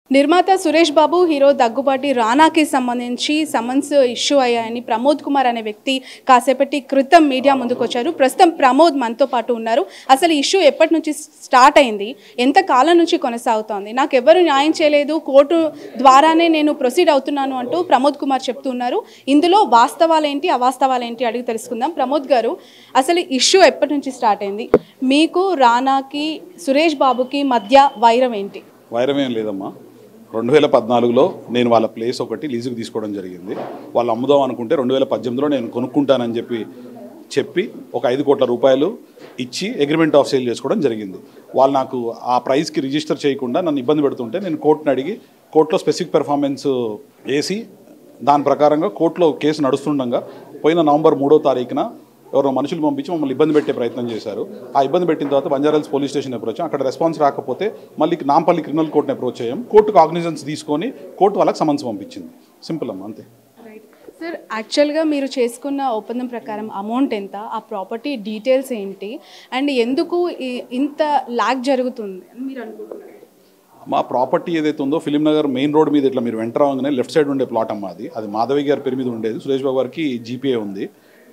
నిర్మాత సురేష్ బాబు హీరో దగ్గుబాటి రానాకి సంబంధించి సమన్స్ ఇష్యూ అయ్యాయని ప్రమోద్ కుమార్ అనే వ్యక్తి కాసేపటి క్రితం మీడియా ముందుకు వచ్చారు ప్రస్తుతం ప్రమోద్ మనతో పాటు ఉన్నారు అసలు ఇష్యూ ఎప్పటి నుంచి స్టార్ట్ అయింది ఎంత కాలం నుంచి కొనసాగుతోంది నాకు ఎవరు న్యాయం చేయలేదు కోర్టు ద్వారానే నేను ప్రొసీడ్ అవుతున్నాను అంటూ ప్రమోద్ కుమార్ చెప్తున్నారు ఇందులో వాస్తవాలేంటి అవాస్తవాలేంటి అడిగి తెలుసుకుందాం ప్రమోద్ గారు అసలు ఇష్యూ ఎప్పటి నుంచి స్టార్ట్ అయింది మీకు రానాకి సురేష్ బాబుకి మధ్య వైరం ఏంటి వైరం ఏం లేదమ్మా రెండు వేల పద్నాలుగులో నేను వాళ్ళ ప్లేస్ ఒకటి లీజుకి తీసుకోవడం జరిగింది వాళ్ళు అమ్ముదాం అనుకుంటే రెండు వేల పద్దెనిమిదిలో నేను కొనుక్కుంటానని చెప్పి చెప్పి ఒక ఐదు కోట్ల రూపాయలు ఇచ్చి అగ్రిమెంట్ ఆఫ్ సేల్ చేసుకోవడం జరిగింది వాళ్ళు నాకు ఆ ప్రైస్కి రిజిస్టర్ చేయకుండా నన్ను ఇబ్బంది పెడుతుంటే నేను కోర్టుని అడిగి కోర్టులో స్పెసిఫిక్ పెర్ఫార్మెన్స్ వేసి దాని ప్రకారంగా కోర్టులో కేసు నడుస్తుండగా పోయిన నవంబర్ మూడో తారీఖున ఎవరో మనుషులు పంపించి మమ్మల్ని ఇబ్బంది పెట్టే ప్రయత్నం చేశారు ఆ ఇబ్బంది పెట్టిన తర్వాత బంజారాల్స్ పోలీస్ స్టేషన్ అప్రోచ్ అక్కడ రెస్పాన్స్ రాకపోతే మళ్ళీ నాంపల్లి క్రిమినల్ కోర్టుని అప్రోచ్ అయ్యాం కోర్టు కాగ్నిజెన్స్ తీసుకొని కోర్టు వాళ్ళకి సమన్స్ పంపించింది సింపుల్ అమ్మా అంతే సార్ యాక్చువల్గా మీరు చేసుకున్న ఒప్పందం ప్రకారం అమౌంట్ ఎంత ఆ ప్రాపర్టీ డీటెయిల్స్ ఏంటి అండ్ ఎందుకు ఈ- ఇంత లాగ్ జరుగుతుంది అని మీరు అనుకుంటున్నారు మా ప్రాపర్టీ ఏదైతే ఉందో ఫిలిం నగర్ మెయిన్ రోడ్ మీద ఇట్లా మీరు వెంటర్ అవగానే లెఫ్ట్ సైడ్ ఉండే ప్లాట్ అమ్మా అది అది మాధవి గారి పేరు మీద ఉండేది సురేష్ బాబు గారికి జీపీఏ ఉంది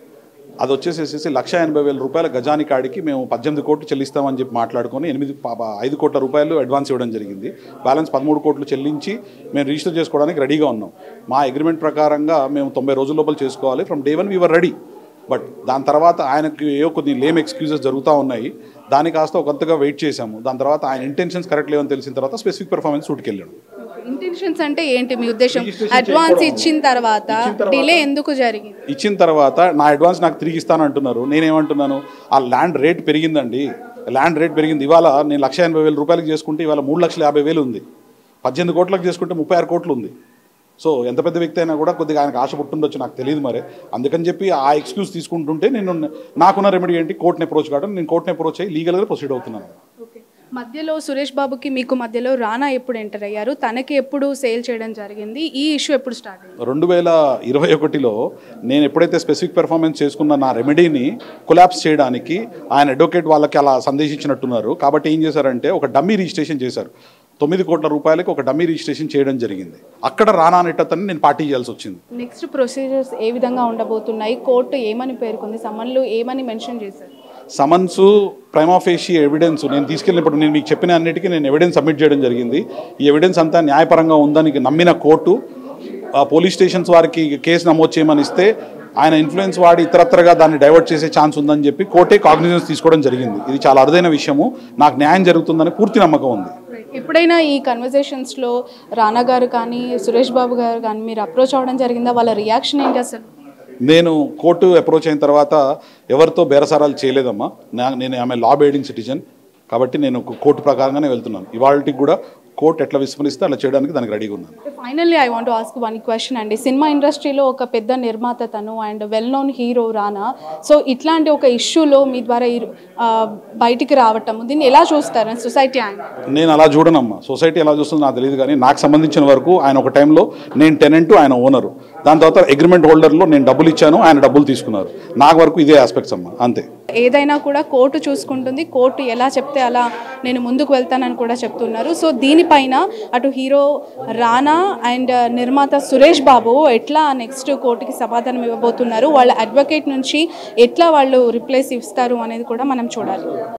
అది వచ్చేసేసి లక్ష ఎనభై వేల రూపాయల గజాని కాడికి మేము పద్దెనిమిది కోట్లు చెల్లిస్తామని చెప్పి మాట్లాడుకొని ఎనిమిది పా- ఐదు కోట్ల రూపాయలు అడ్వాన్స్ ఇవ్వడం జరిగింది బ్యాలెన్స్ పదమూడు కోట్లు చెల్లించి మేము రిజిస్టర్ చేసుకోవడానికి రెడీగా ఉన్నాం మా అగ్రిమెంట్ ప్రకారంగా మేము తొంభై రోజుల లోపల చేసుకోవాలి from day one we're ready but దాని తర్వాత ఆయనకి ఏవో కొన్ని లేమ్ ఎక్స్క్యూజెస్ జరుగుతూ ఉన్నాయి దాని కాస్త కొంతగా వెయిట్ చేశాము దాని తర్వాత ఆయన ఇంటెన్షన్స్ కరెక్ట్ లేవని తెలిసిన తర్వాత స్పెసిఫిక్ పెర్ఫార్మెన్స్ షూట్కి వెళ్ళాడు ఇంటెన్షన్స్ అంటే ఏంటి మీ ఉద్దేశం Registration అడ్వాన్స్ చేయకపోవడం. ఇచ్చిన తర్వాత ఇచ్చిన తర్వాత- డిలే ఎందుకు జరిగింది ఇచ్చిన తర్వాత నా అడ్వాన్స్ నాకు తిరిగి ఇస్తాను అంటున్నారు నేనేమంటున్నాను ఆ ల్యాండ్ రేట్ పెరిగిందండి ల్యాండ్ రేట్ పెరిగింది ఇవాళ నేను లక్ష ఎనభై వేల రూపాయలకి చేసుకుంటే ఇవాళ మూడు లక్షల యాభై వేలు ఉంది పద్దెనిమిది కోట్లకు చేసుకుంటే ముప్పై ఆరు కోట్లు ఉంది సో ఎంత పెద్ద వ్యక్తి అయినా కూడా కొద్దిగా ఆయనకు ఆశ పుట్టుండొచ్చు నాకు తెలియదు మరి అందుకని చెప్పి ఆ ఎక్స్క్యూజ్ తీసుకుంటుంటే నేను నాకున్న రెమెడీ ఏంటి కోర్టుని అప్రోచ్ కావడం నేను కోర్టుని అప్రోచ్ అయ్యి లీగల్గా ప్రొసీడ్ అవుతున్నాను ఓకే మధ్యలో సురేష్ బాబుకి మీకు మధ్యలో రానా ఎప్పుడు ఎంటర్ అయ్యారు తనకి ఎప్పుడు సేల్ చేయడం జరిగింది ఈ ఇష్యూ ఎప్పుడు స్టార్ట్ అయింది రెండు వేల ఇరవై ఒకటిలో నేను ఎప్పుడైతే స్పెసిఫిక్ పెర్ఫార్మెన్స్ చేసుకున్న నా రెమెడీని కొలాప్స్ చేయడానికి ఆయన అడ్వకేట్ వాళ్ళకి అలా సందేశించినట్టున్నారు కాబట్టి ఏం చేశారంటే ఒక డమ్మీ రిజిస్ట్రేషన్ చేశారు తొమ్మిది కోట్ల రూపాయలకి ఒక డమ్మీ రిజిస్ట్రేషన్ చేయడం జరిగింది అక్కడ రానా అనేటతన్ని నేను పార్టీ చేయాల్సి వచ్చింది నెక్స్ట్ ప్రొసీజర్స్ ఏ విధంగా ఉండబోతున్నాయి కోర్టు ఏమని పేర్కొంది సమన్లు ఏమని మెన్షన్ చేశారు సమన్స్ ప్రైమాఫేషి ఎవిడెన్స్ నేను తీసుకెళ్ళినప్పుడు నేను మీకు చెప్పిన అన్నిటికీ నేను ఎవిడెన్స్ సబ్మిట్ చేయడం జరిగింది ఈ ఎవిడెన్స్ అంతా న్యాయపరంగా ఉందని నమ్మిన కోర్టు ఆ పోలీస్ స్టేషన్స్ వారికి కేసు నమోదు చేయమని ఇస్తే ఆయన ఇన్ఫ్లుయెన్స్ వాడి ఇతరత్రగా దాన్ని డైవర్ట్ చేసే ఛాన్స్ ఉందని చెప్పి కోర్టే కాగ్నిజెన్స్ తీసుకోవడం జరిగింది ఇది చాలా అరుదైన విషయము నాకు న్యాయం జరుగుతుందని పూర్తి నమ్మకం ఉంది ఎప్పుడైనా ఈ కన్వర్జేషన్స్లో రానా గారు కానీ సురేష్ బాబు గారు కానీ మీరు అప్రోచ్ అవ్వడం జరిగిందా వాళ్ళ రియాక్షన్ ఏంటి అసలు నేను కోర్టు అప్రోచ్ అయిన తర్వాత ఎవరితో బేరసారాలు చేయలేదమ్మా నా- నేను ఆమె లా బైడింగ్ సిటిజన్ కాబట్టి నేను కోర్టు ప్రకారంగానే వెళ్తున్నాను ఇవాళకి కూడా కోర్టు ఎట్లా విస్మరిస్తే అలా చేయడానికి దానికి రెడీగా ఉన్నాను finally I want ask one question అండి సినిమా ఇండస్ట్రీలో ఒక పెద్ద నిర్మాత తను and well known hero Rana so ఇట్లాంటి ఒక ఇష్యూలో మీ ద్వారా ఈ- ఆ, బయటికి రావటం దీన్ని ఎలా చూస్తారు సొసైటీ ఆయన నేను అలా చూడనమ్మా సొసైటీ ఎలా చూస్తుందో నాకు తెలియదు కానీ నాకు సంబంధించిన వరకు ఆయన ఒక టైంలో నేను టెనెంట్ ఆయన ఓనరు దాని తర్వాత అగ్రిమెంట్ హోల్డర్లో నేను డబ్బులు ఇచ్చాను ఆయన డబ్బులు తీసుకున్నారు నాకు వరకు ఇదే ఆస్పెక్ట్స్ అమ్మా అంతే ఏదైనా కూడా కోర్టు చూసుకుంటుంది కోర్టు ఎలా చెప్తే అలా నేను ముందుకు వెళ్తానని కూడా చెప్తున్నారు సో దీనిపైన అటు హీరో రానా అండ్ నిర్మాత సురేష్ బాబు ఎట్లా నెక్స్ట్ కోర్టుకి సమాధానం ఇవ్వబోతున్నారు వాళ్ళ అడ్వకేట్ నుంచి ఎట్లా వాళ్ళు రిప్లేస్ ఇస్తారు అనేది కూడా మనం చూడాలి